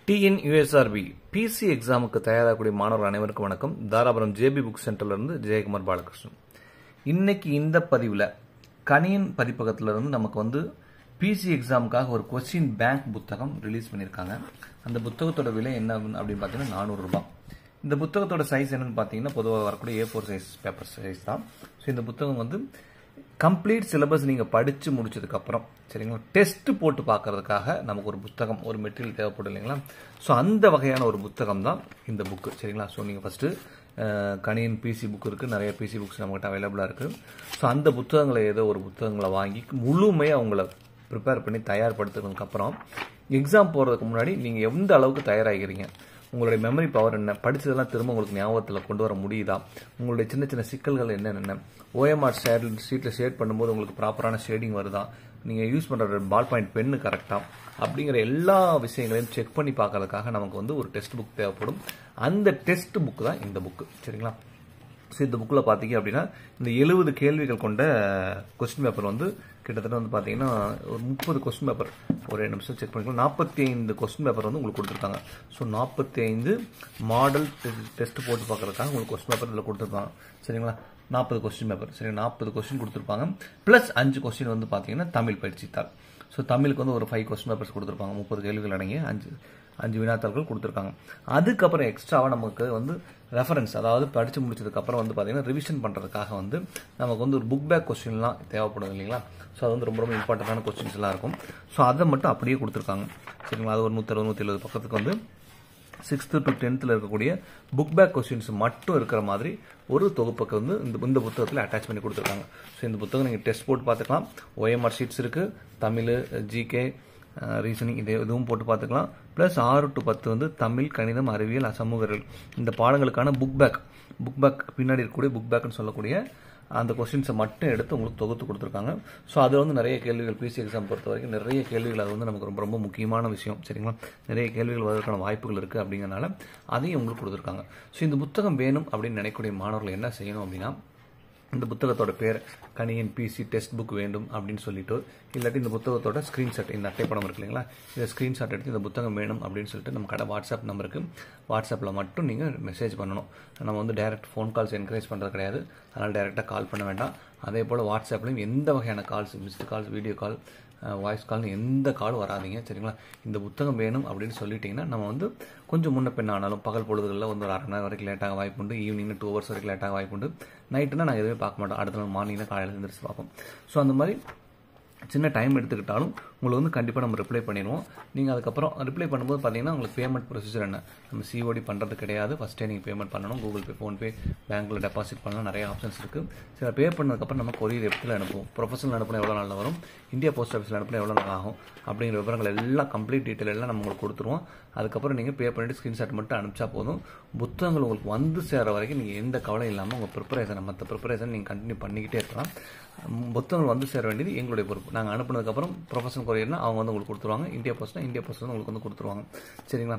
TN USRB PC எக்ஸாமுக்கு தயாராகக்கூடிய மாணவர்கள் அனைவருக்கும் வணக்கம் தாராபுரம் ஜேபி புக் சென்டர்ல இருந்து ஜெயக்குமார் பாலகிருஷ்ணன் இன்னைக்கு இந்த பதிவில் கணியன் பதிப்பகத்துல இருந்து நமக்கு வந்து பிசி எக்ஸாமுக்காக ஒரு கொஸ்டின் பேங்க் புத்தகம் ரிலீஸ் பண்ணியிருக்காங்க அந்த புத்தகத்தோட விலை என்ன அப்படின்னு பார்த்தீங்கன்னா நானூறு ரூபாய் இந்த புத்தகத்தோட சைஸ் என்னன்னு பார்த்தீங்கன்னா பொதுவாக வரக்கூடிய A four size paper size தான் ஸோ இந்த புத்தகம் வந்து கம்ப்ளீட் சிலபஸ் நீங்கள் படித்து முடிச்சதுக்கப்புறம் சரிங்களா டெஸ்ட் போட்டு பார்க்கறதுக்காக நமக்கு ஒரு புத்தகம் ஒரு மெட்டீரியல் தேவைப்படும் இல்லைங்களா ஸோ அந்த வகையான ஒரு புத்தகம் தான் இந்த புக்கு சரிங்களா ஸோ நீங்கள் ஃபஸ்ட்டு கணியன் பிசி புக் இருக்குது நிறைய பிசி புக்ஸ் நம்மகிட்ட அவைலபிளாக இருக்குது ஸோ அந்த புத்தகங்களை ஏதோ ஒரு புத்தகங்களை வாங்கி முழுமையாக அவங்கள ப்ரிப்பேர் பண்ணி தயார்படுத்துனதுக்கப்புறம் எக்ஸாம் போகிறதுக்கு முன்னாடி நீங்கள் எந்த அளவுக்கு தயாராகிறீங்க உங்களுடைய மெமரி பவர் என்ன படித்ததெல்லாம் திரும்ப உங்களுக்கு ஞாபகத்தில் கொண்டு வர முடியுதா உங்களுடைய சின்ன சின்ன சிக்கல்கள் என்னென்ன ஓஎம்ஆர் ஷேட் ஷீட்டில் ஷேட் பண்ணும்போது உங்களுக்கு ப்ராப்பரான ஷேடிங் வருதா நீங்கள் யூஸ் பண்ணுற பால் பாயிண்ட் பென்னு கரெக்டாக அப்படிங்கிற எல்லா விஷயங்களையும் செக் பண்ணி பார்க்கறதுக்காக நமக்கு வந்து ஒரு டெஸ்ட் புக் தேவைப்படும் அந்த டெஸ்ட் புக் தான் இந்த புக்கு சரிங்களா ஸோ இந்த புக்கில் பார்த்தீங்க அப்படின்னா இந்த எழுபது கேள்விகள் கொண்ட கொஸ்டின் பேப்பர் வந்து கிட்டத்தட்ட வந்து பார்த்தீங்கன்னா ஒரு முப்பது கொஸ்டின் பேப்பர் ஒரு நிமிஷம் செக் பண்ணிக்கலாம் நாற்பத்தி ஐந்து கொஸ்டின் பேப்பர் வந்து உங்களுக்கு கொடுத்துருக்காங்க ஸோ நாற்பத்தி ஐந்து மாடல் டெஸ்ட் போட்டு பார்க்கறதுக்காக உங்களுக்கு கொஸ்டின் பேப்பர் இதில் கொடுத்துருப்பாங்க சரிங்களா நாற்பது கொஸ்டின் பேப்பர் சரி நாற்பது கொஸ்டின் கொடுத்துருப்பாங்க ப்ளஸ் அஞ்சு கொஸ்டின் வந்து பார்த்தீங்கன்னா தமிழ் பயிற்சித்தாள் ஸோ தமிழுக்கு வந்து ஒரு ஃபைவ் கொஸ்டின் பேப்பர்ஸ் கொடுத்துருப்பாங்க முப்பது கேள்விகள் அடங்கிய அஞ்சு அஞ்சு வினாத்தாள்கள் கொடுத்துருக்காங்க அதுக்கப்புறம் எக்ஸ்ட்ராவாக நமக்கு வந்து ரெஃபரன்ஸ் அதாவது படித்து முடிச்சதுக்கப்புறம் வந்து பார்த்தீங்கன்னா ரிவிஷன் பண்ணுறதுக்காக வந்து நமக்கு வந்து ஒரு புக் பேக் கொஸ்டின்லாம் தேவைப்படும் இல்லைங்களா ஸோ அது வந்து ரொம்ப ரொம்ப இம்பார்ட்டண்டான கொஸ்டின்ஸ் எல்லாம் இருக்கும் ஸோ அதை மட்டும் அப்படியே கொடுத்துருக்காங்க சரிங்களா அது ஒரு நூற்றி நூற்றி எழுபது பக்கத்துக்கு வந்து சிக்ஸ்த்து டு டென்த்தில் இருக்கக்கூடிய புக் பேக் கொஸ்டின்ஸ் மட்டும் இருக்கிற மாதிரி ஒரு தொகுப்புக்கு வந்து இந்த இந்த புத்தகத்தில் அட்டாச் பண்ணி கொடுத்துருக்காங்க ஸோ இந்த புத்தகம் நீங்கள் டெஸ்ட் போட்டு பார்த்துக்கலாம் ஓஎம்ஆர் ஷீட்ஸ் இருக்குது தமிழ் ஜிகே ரீசனிங் இது இதுவும் போட்டு பார்த்துக்கலாம் ப்ளஸ் ஆறு டு பத்து வந்து தமிழ் கணிதம் அறிவியல் சமூகர்கள் இந்த பாடங்களுக்கான புக் பேக் புக் பேக் பின்னாடி இருக்கக்கூடிய புக் பேக்னு சொல்லக்கூடிய அந்த கொஸ்டின்ஸை மட்டும் எடுத்து உங்களுக்கு தொகுத்து கொடுத்துருக்காங்க ஸோ அதில் வந்து நிறைய கேள்விகள் பிசி எக்ஸாம் பொறுத்த வரைக்கும் நிறைய கேள்விகள் அது வந்து நமக்கு ரொம்ப ரொம்ப முக்கியமான விஷயம் சரிங்களா நிறைய கேள்விகள் வருவதற்கான வாய்ப்புகள் இருக்குது அப்படிங்கிறனால அதையும் உங்களுக்கு கொடுத்துருக்காங்க ஸோ இந்த புத்தகம் வேணும் அப்படின்னு நினைக்கக்கூடிய மாணவர்கள் என்ன செய்யணும் அப்படின்னா இந்த புத்தகத்தோட பேர் கணியன் பிசி டெஸ்ட் புக் வேண்டும் அப்படின்னு சொல்லிட்டு இல்லாட்டி இந்த புத்தகத்தோட ஸ்க்ரீன்ஷாட் இந்த அட்டைப்படம் இருக்கு இல்லைங்களா இந்த ஸ்க்ரீன்ஷாட் எடுத்து இந்த புத்தகம் வேணும் அப்படின்னு சொல்லிட்டு நம்ம கடை வாட்ஸ்அப் நம்பருக்கு வாட்ஸ்அப்பில் மட்டும் நீங்கள் மெசேஜ் பண்ணணும் நம்ம வந்து டைரக்ட் ஃபோன் கால்ஸ் என்கரேஜ் பண்ணுறது கிடையாது அதனால் டைரெக்டாக கால் பண்ண வேண்டாம் அதே போல் வாட்ஸ்அப்லையும் எந்த வகையான calls missed calls video call voice கால்னு எந்த காலும் வராதிங்க சரிங்களா இந்த புத்தகம் வேணும் அப்படின்னு சொல்லிட்டிங்கன்னா நம்ம வந்து கொஞ்சம் முன்ன பின்ன ஆனாலும் பகல் பொழுதுகளில் வந்து ஒரு அரை மணி நேரம் வரைக்கும் லேட்டாக வாய்ப்புண்டு ஈவினிங் டூ ஹவர்ஸ் வரைக்கும் லேட்டாக வாய்ப்புண்டு நைட்டுனா நாங்கள் எதுவுமே பார்க்க மாட்டோம் அடுத்த நாள் மார்னிங்கில் காலையில் எழுந்திரிச்சு பார்ப்போம் ஸோ அந்த மாதிரி சின்ன டைம் எடுத்துக்கிட்டாலும் உங்களுக்கு வந்து கண்டிப்பாக நம்ம ரிப்ளை பண்ணிடுவோம் நீங்கள் அதுக்கப்புறம் ரிப்ளை பண்ணும்போது பார்த்தீங்கன்னா உங்களுக்கு பேமெண்ட் ப்ரொசீஜர் என்ன நம்ம சிஓடி பண்ணுறது கிடையாது ஃபஸ்ட்டே நீங்கள் பேமெண்ட் பண்ணணும் கூகுள் பே ஃபோன்பே பேங்க்கில் டெபாசிட் பண்ணலாம் நிறைய ஆப்ஷன்ஸ் இருக்குது சில பே பண்ணதுக்கப்புறம் நம்ம கொரியர் எப்படி அனுப்புவோம் ப்ரொஃபஷனல் அனுப்பினா எவ்வளோ நாளில் வரும் இந்தியா போஸ்ட் ஆஃபீஸில் அனுப்பினா எவ்வளோ நாள் ஆகும் அப்படிங்கிற விவரங்கள் எல்லாம் கம்ப்ளீட் டீட்டெயில் எல்லாம் நம்ம உங்களுக்கு கொடுத்துருவோம் அதுக்கப்புறம் நீங்கள் பே பண்ணிட்டு ஸ்க்ரீன்ஷாட் மட்டும் அனுப்பிச்சா போதும் புத்தகங்கள் உங்களுக்கு வந்து சேர வரைக்கும் நீங்கள் எந்த கவலையும் இல்லாமல் உங்கள் ப்ரிப்பரேஷன் மற்ற ப்ரிப்பரேஷன் நீங்கள் கண்டினியூ பண்ணிக்கிட்டே இருக்கலாம் புத்தகங்கள் வந்து சேர வேண்டியது எங்களுடைய பொறுப்பு நாங்கள் அனுப்புனதுக்கப்புறம் ப்ரொஃபஷனல் கொரியர்னா அவங்க வந்து உங்களுக்கு கொடுத்துருவாங்க இந்தியா போஸ்ட்னா இந்தியா போஸ்ட் வந்து உங்களுக்கு வந்து கொடுத்துருவாங்க சரிங்களா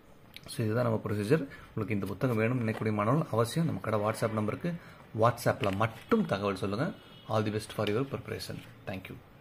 ஸோ இதுதான் நம்ம ப்ரொசீஜர் உங்களுக்கு இந்த புத்தகம் வேணும்னு நினைக்கக்கூடிய மாணவர்கள் அவசியம் நம்ம கடை வாட்ஸ்அப் நம்பருக்கு வாட்ஸ்அப்பில் மட்டும் தகவல் சொல்லுங்கள் all the best for your preparation thank you